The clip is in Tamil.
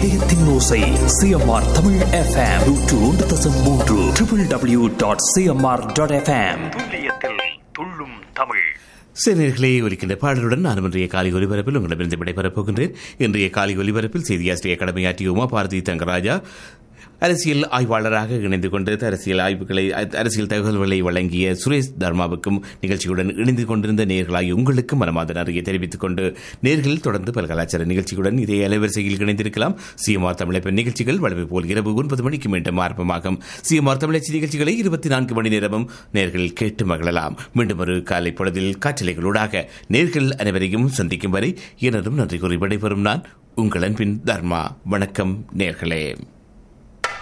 இதயத்தின் ஓசை சிஎம்ஆர் தமிழ் எஃப்எம் நூற்று ஒன்று தசம் மூன்று triple W dot CMR dot FM துல்லியத்தில் துள்ளும் தமிழ் சிறுநீர்களே ஒலிக்கின்ற பாடலுடன் நான் இன்றைய காலை ஒலிபரப்பில் உங்களிடமிருந்து விடைபெறப் போகின்றேன் இன்றைய காலை ஒலிபரப்பில் செய்தியாசிரியர் கடமையாற்றிய உமா பாரதி தங்கராஜா அரசியல் ஆய்வாளராக இணைந்து கொண்டு அரசியல் ஆய்வுகளை அரசியல் தகவல்களை வழங்கிய சுரேஷ் தர்மாவுக்கும் நிகழ்ச்சியுடன் இணைந்து கொண்டிருந்த நேர்களாய் உங்களுக்கும் மனமாத நன்றியை தெரிவித்துக் கொண்டு நேர்கள் தொடர்ந்து பல கலாச்சார நிகழ்ச்சிகளுடன் இதே அலைவரிசையில் இணைந்திருக்கலாம் சிஎம்ஆர் தமிழப்பன் நிகழ்ச்சிகள் வளமை போல் இரவு ஒன்பது மணிக்கு மீண்டும் ஆரம்பமாகும் சிஎம்ஆர் தமிழச்சி நிகழ்ச்சிகளை இருபத்தி நான்கு மணி நேரமும் நேர்கள் கேட்டு மகிழலாம் மீண்டும் ஒரு காலை பொழுதில் காற்றலைகளூடாக நேர்கள் அனைவரையும் சந்திக்கும் வரை எனதும் நன்றி கூறி விடைபெறும் நான் உங்கள் அன்பின் தர்மா வணக்கம் நேர்களே